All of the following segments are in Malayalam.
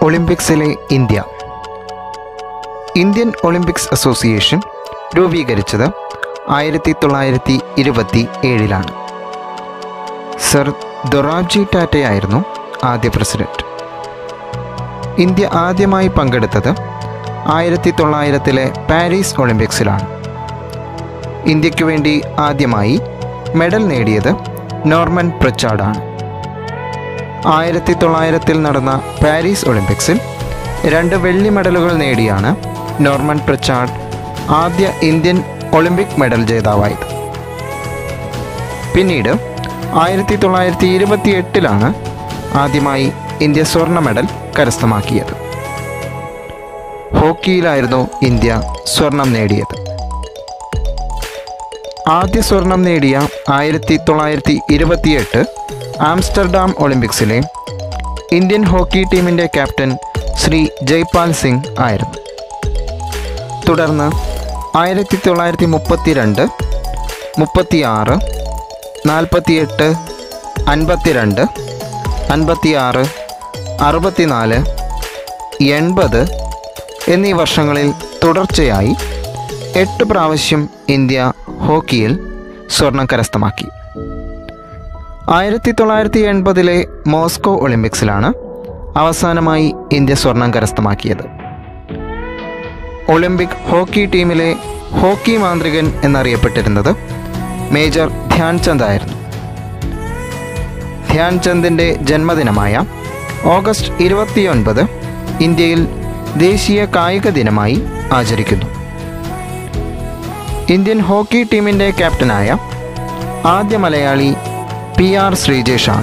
ഒളിമ്പിക്സിലെ ഇന്ത്യ ഇന്ത്യൻ ഒളിമ്പിക്സ് അസോസിയേഷൻ രൂപീകരിച്ചത് ആയിരത്തി തൊള്ളായിരത്തി ഇരുപത്തി ഏഴിലാണ് സർ ദൊറാബ്ജി ടാറ്റയായിരുന്നു ആദ്യ പ്രസിഡന്റ് ഇന്ത്യ ആദ്യമായി പങ്കെടുത്തത് ആയിരത്തി തൊള്ളായിരത്തിലെ പാരീസ് ഒളിമ്പിക്സിലാണ് ഇന്ത്യയ്ക്ക് വേണ്ടി ആദ്യമായി മെഡൽ നേടിയത് നോർമൻ പ്രച്ചാർഡാണ് ആയിരത്തി തൊള്ളായിരത്തിൽ നടന്ന പാരീസ് ഒളിമ്പിക്സിൽ രണ്ട് വെള്ളി മെഡലുകൾ നേടിയാണ് നോർമൻ പ്രച്ചാർഡ് ആദ്യ ഇന്ത്യൻ ഒളിമ്പിക് മെഡൽ ജേതാവായത് പിന്നീട് ആയിരത്തി തൊള്ളായിരത്തി ഇരുപത്തി എട്ടിലാണ് ആദ്യമായി ഇന്ത്യ സ്വർണ്ണ മെഡൽ കരസ്ഥമാക്കിയത് ഹോക്കിയിലായിരുന്നു ഇന്ത്യ സ്വർണം നേടിയത് ആദ്യ സ്വർണം നേടിയ ആയിരത്തി തൊള്ളായിരത്തി ഇരുപത്തിയെട്ട് ആംസ്റ്റർഡാം ഒളിമ്പിക്സിലെ ഇന്ത്യൻ ഹോക്കി ടീമിൻ്റെ ക്യാപ്റ്റൻ ശ്രീ ജയ്പാൽ സിംഗ് ആയിരുന്നു തുടർന്ന് ആയിരത്തി തൊള്ളായിരത്തി മുപ്പത്തിരണ്ട് മുപ്പത്തിയാറ് നാൽപ്പത്തിയെട്ട് അൻപത്തിരണ്ട് അൻപത്തിയാറ് അറുപത്തിനാല് എൺപത് എന്നീ വർഷങ്ങളിൽ തുടർച്ചയായി എട്ട് പ്രാവശ്യം ഇന്ത്യ ഹോക്കിയിൽ സ്വർണം കരസ്ഥമാക്കി ആയിരത്തി തൊള്ളായിരത്തി എൺപതിലെ മോസ്കോ ഒളിമ്പിക്സിലാണ് അവസാനമായി ഇന്ത്യ സ്വർണം കരസ്ഥമാക്കിയത് ഒളിമ്പിക് ഹോക്കി ടീമിലെ ഹോക്കി മാന്ത്രികൻ എന്നറിയപ്പെട്ടിരുന്നത് മേജർ ധ്യാൻചന്ദ് ആയിരുന്നു ധ്യാൻചന്ദിൻ്റെ ജന്മദിനമായ ഓഗസ്റ്റ് ഇരുപത്തിയൊൻപത് ഇന്ത്യയിൽ ദേശീയ കായിക ദിനമായി ആചരിക്കുന്നു ഇന്ത്യൻ ഹോക്കി ടീമിൻ്റെ ക്യാപ്റ്റനായ ആദ്യ മലയാളി പി ആർ ശ്രീജേഷാണ്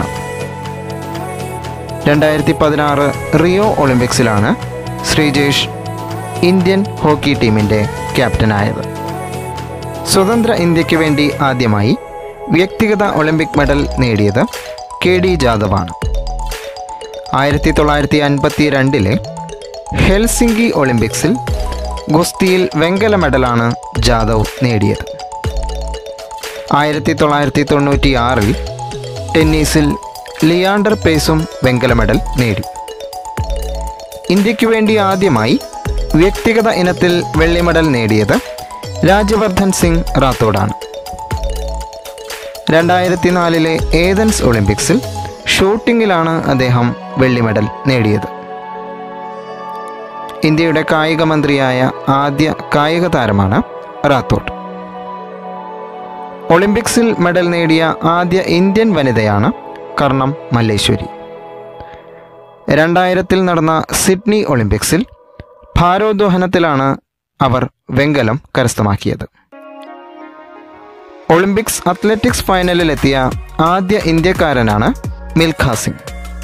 രണ്ടായിരത്തി പതിനാറ് റിയോ ഒളിമ്പിക്സിലാണ് ശ്രീജേഷ് ഇന്ത്യൻ ഹോക്കി ടീമിൻ്റെ ക്യാപ്റ്റനായത് സ്വതന്ത്ര ഇന്ത്യക്ക് വേണ്ടി ആദ്യമായി വ്യക്തിഗത ഒളിമ്പിക് മെഡൽ നേടിയത് കെ ഡി ജാദവാണ് ആയിരത്തി തൊള്ളായിരത്തി അൻപത്തി രണ്ടിലെ ഹെൽസിംഗി ഒളിമ്പിക്സിൽ ഗുസ്തിയിൽ വെങ്കല മെഡലാണ് ജാദവ് നേടിയത് ആയിരത്തി തൊള്ളായിരത്തി തൊണ്ണൂറ്റി ആറിൽ ടെന്നീസിൽ ലിയാണ്ടർ പേസും വെങ്കല മെഡൽ നേടി ഇന്ത്യക്ക് വേണ്ടി ആദ്യമായി വ്യക്തിഗത ഇനത്തിൽ വെള്ളി മെഡൽ നേടിയത് രാജ്യവർദ്ധൻ സിംഗ് റാത്തോഡാണ് രണ്ടായിരത്തി നാലിലെ ഏതൻസ് ഒളിമ്പിക്സിൽ ഷൂട്ടിങ്ങിലാണ് അദ്ദേഹം വെള്ളി മെഡൽ നേടിയത് ഇന്ത്യയുടെ കായിക മന്ത്രിയായ ആദ്യ കായിക താരമാണ് റാത്തോഡ് ഒളിമ്പിക്സിൽ മെഡൽ നേടിയ ആദ്യ ഇന്ത്യൻ വനിതയാണ് കർണം മല്ലേശ്വരി രണ്ടായിരത്തിൽ നടന്ന സിഡ്നി ഒളിമ്പിക്സിൽ ഭാരോദ്വഹനത്തിലാണ് അവർ വെങ്കലം കരസ്ഥമാക്കിയത് ഒളിമ്പിക്സ് അത്ലറ്റിക്സ് ഫൈനലിലെത്തിയ ആദ്യ ഇന്ത്യക്കാരനാണ് മിൽഖ സിംഗ്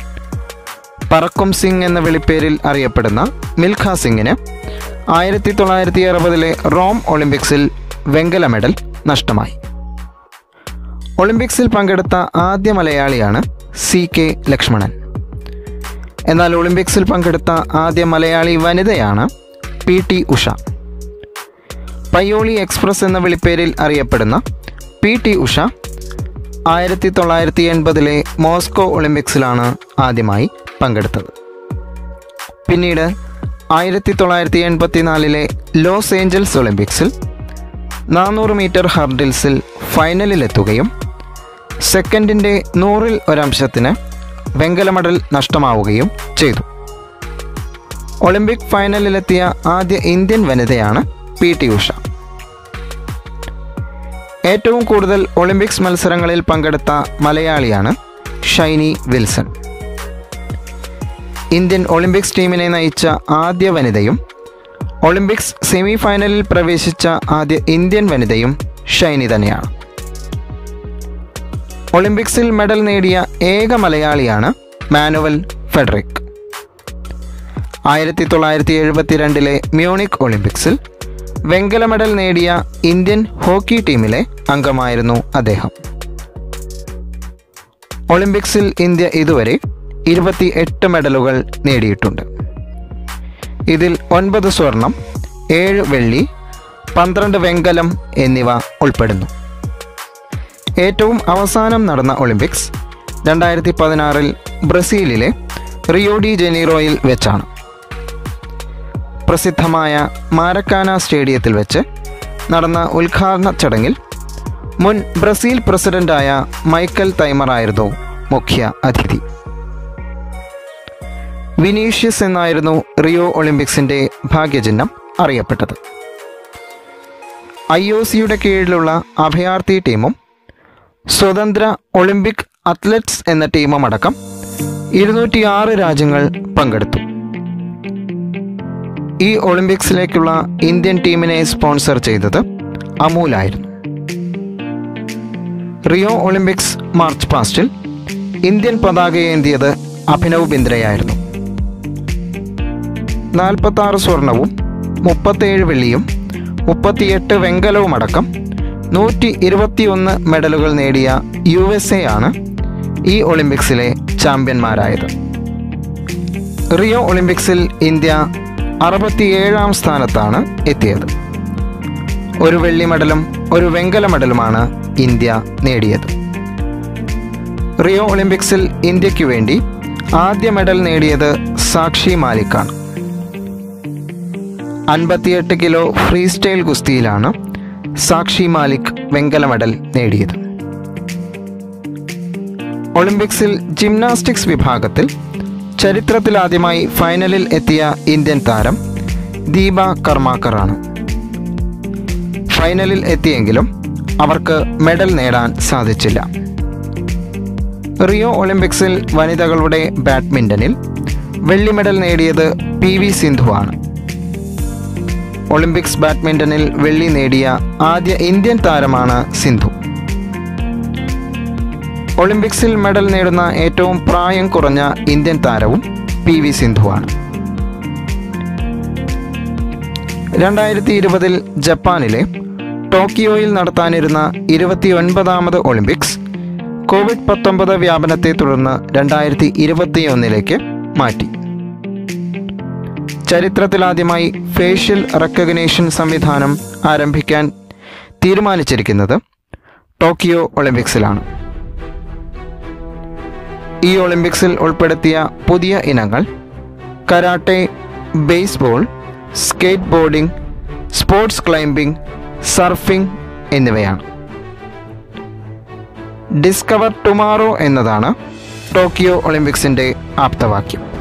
പറക്കും സിംഗ് എന്ന വിളിപ്പേരിൽ അറിയപ്പെടുന്ന മിൽഖ സിംഗിന് ആയിരത്തി തൊള്ളായിരത്തി അറുപതിലെ റോം ഒളിമ്പിക്സിൽ വെങ്കല മെഡൽ നഷ്ടമായി ഒളിമ്പിക്സിൽ പങ്കെടുത്ത ആദ്യ മലയാളിയാണ് സി കെ ലക്ഷ്മണൻ എന്നാൽ ഒളിമ്പിക്സിൽ പങ്കെടുത്ത ആദ്യ മലയാളി വനിതയാണ് P T Usha Payyoli express എന്ന വിളിപ്പേരിൽ അറിയപ്പെടുന്ന പി ടി ഉഷ ആയിരത്തി തൊള്ളായിരത്തി എൺപതിലെ മോസ്കോ ഒളിമ്പിക്സിലാണ് ആദ്യമായി പങ്കെടുത്തത് പിന്നീട് ആയിരത്തി തൊള്ളായിരത്തി എൺപത്തിനാലിലെ ലോസ് ഏഞ്ചൽസ് ഒളിമ്പിക്സിൽ നാനൂറ് മീറ്റർ ഹർഡിൽസിൽ ഫൈനലിലെത്തുകയും സെക്കൻഡിൻ്റെ നൂറിൽ ഒരംശത്തിന് വെങ്കല മെഡൽ നഷ്ടമാവുകയും ചെയ്തു ഒളിമ്പിക് ഫൈനലിലെത്തിയ ആദ്യ ഇന്ത്യൻ വനിതയാണ് പി ടി ഉഷ ഏറ്റവും കൂടുതൽ ഒളിമ്പിക്സ് മത്സരങ്ങളിൽ പങ്കെടുത്ത മലയാളിയാണ് ഷൈനി വിൽസൺ ഇന്ത്യൻ ഒളിമ്പിക്സ് ടീമിനെ നയിച്ച ആദ്യ വനിതയും ഒളിമ്പിക്സ് സെമി ഫൈനലിൽ പ്രവേശിച്ച ആദ്യ ഇന്ത്യൻ വനിതയും ഷൈനി തന്നെയാണ് ഒളിമ്പിക്സിൽ മെഡൽ നേടിയ ഏക മലയാളിയാണ് മാനുവൽ ഫെഡറിക് ആയിരത്തി തൊള്ളായിരത്തി എഴുപത്തിരണ്ടിലെ മ്യൂണിക് ഒളിമ്പിക്സിൽ വെങ്കല മെഡൽ നേടിയ ഇന്ത്യൻ ഹോക്കി ടീമിലെ അംഗമായിരുന്നു അദ്ദേഹം ഒളിമ്പിക്സിൽ ഇന്ത്യ ഇതുവരെ ഇരുപത്തി എട്ട് മെഡലുകൾ നേടിയിട്ടുണ്ട് ഇതിൽ ഒൻപത് സ്വർണം ഏഴ് വെള്ളി പന്ത്രണ്ട് വെങ്കലം എന്നിവ ഉൾപ്പെടുന്നു ഏറ്റവും അവസാനം നടന്ന ഒളിമ്പിക്സ് രണ്ടായിരത്തി പതിനാറിൽ ബ്രസീലിലെ റിയോ ഡി ജനീറോയിൽ വെച്ചാണ് പ്രസിദ്ധമായ മാരക്കാന സ്റ്റേഡിയത്തിൽ വെച്ച് നടന്ന ഉദ്ഘാടന ചടങ്ങിൽ മുൻ ബ്രസീൽ പ്രസിഡന്റായ മൈക്കൽ തൈമറായിരുന്നു മുഖ്യ അതിഥി വിനീഷ്യസ് എന്നായിരുന്നു റിയോ ഒളിമ്പിക്സിന്റെ ഭാഗ്യചിഹ്നം അറിയപ്പെട്ടത് ഐ ഒ സിയുടെ കീഴിലുള്ള അഭയാർത്ഥി ടീമും സ്വതന്ത്ര ഒളിമ്പിക് അത്ലറ്റ്സ് എന്ന ടീമും അടക്കം ഇരുന്നൂറ്റിയാറ് രാജ്യങ്ങൾ പങ്കെടുത്തു ഈ ഒളിമ്പിക്സിലേക്കുള്ള ഇന്ത്യൻ ടീമിനെ സ്പോൺസർ ചെയ്തത് അമൂലായിരുന്നു റിയോ ഒളിമ്പിക്സ് മാർച്ച് പാസ്റ്റിൽ ഇന്ത്യൻ പതാകയേന്തിയത് അഭിനവ് ബിന്ദ്രയായിരുന്നു നാൽപ്പത്താറ് സ്വർണവും മുപ്പത്തേഴ് വെള്ളിയും മുപ്പത്തിയെട്ട് വെങ്കലവും അടക്കം നൂറ്റി ഇരുപത്തിയൊന്ന് മെഡലുകൾ നേടിയ യു എസ് എ ആണ് ഈ ഒളിമ്പിക്സിലെ ചാമ്പ്യന്മാരായത് റിയോ ഒളിമ്പിക്സിൽ ഇന്ത്യ അറുപത്തിയേഴാം സ്ഥാനത്താണ് എത്തിയത് ഒരു വെള്ളി മെഡലും ഒരു വെങ്കല മെഡലുമാണ് ഇന്ത്യ നേടിയത് റിയോ ഒളിമ്പിക്സിൽ ഇന്ത്യക്ക് വേണ്ടി ആദ്യ മെഡൽ നേടിയത് സാക്ഷി മാലിക്കാണ് അൻപത്തിയെട്ട് കിലോ ഫ്രീ സ്റ്റൈൽ ഗുസ്തിയിലാണ് സാക്ഷി മാലിക് വെങ്കല മെഡൽ നേടിയത് ഒളിമ്പിക്സിൽ ജിംനാസ്റ്റിക്സ് വിഭാഗത്തിൽ ചരിത്രത്തിലാദ്യമായി ഫൈനലിൽ എത്തിയ ഇന്ത്യൻ താരം ദീപ കർമാക്കറാണ് ഫൈനലിൽ എത്തിയെങ്കിലും അവർക്ക് മെഡൽ നേടാൻ സാധിച്ചില്ല റിയോ ഒളിമ്പിക്സിൽ വനിതകളുടെ ബാഡ്മിൻ്റണിൽ വെള്ളി മെഡൽ നേടിയത് പി വി സിന്ധുവാണ് ഒളിമ്പിക്സ് ബാഡ്മിൻ്റണിൽ വെള്ളി നേടിയ ആദ്യ ഇന്ത്യൻ താരമാണ് സിന്ധു ഒളിമ്പിക്സിൽ മെഡൽ നേടുന്ന ഏറ്റവും പ്രായം കുറഞ്ഞ ഇന്ത്യൻ താരവും പി വി സിന്ധുവാണ് രണ്ടായിരത്തി ഇരുപതിൽ ജപ്പാനിലെ ടോക്കിയോയിൽ നടത്താനിരുന്ന ഇരുപത്തിയൊൻപതാമത് ഒളിമ്പിക്സ് കോവിഡ് പത്തൊമ്പത് വ്യാപനത്തെ തുടർന്ന് രണ്ടായിരത്തി ഇരുപത്തിയൊന്നിലേക്ക് മാറ്റി ചരിത്രത്തിലാദ്യമായി ഫേഷ്യൽ റെക്കഗ്നേഷൻ സംവിധാനം ആരംഭിക്കാൻ തീരുമാനിച്ചിരിക്കുന്നത് ടോക്കിയോ ഒളിമ്പിക്സിലാണ് ഈ ഒളിമ്പിക്സിൽ ഉൾപ്പെടുത്തിയ പുതിയ ഇനങ്ങൾ karate baseball skateboarding sports climbing surfing എന്നിവയാണ് ഡിസ്കവർ ടുമാറോ എന്നതാണ് ടോക്കിയോ ഒളിമ്പിക്സിൻ്റെ ആപ്തവാക്യം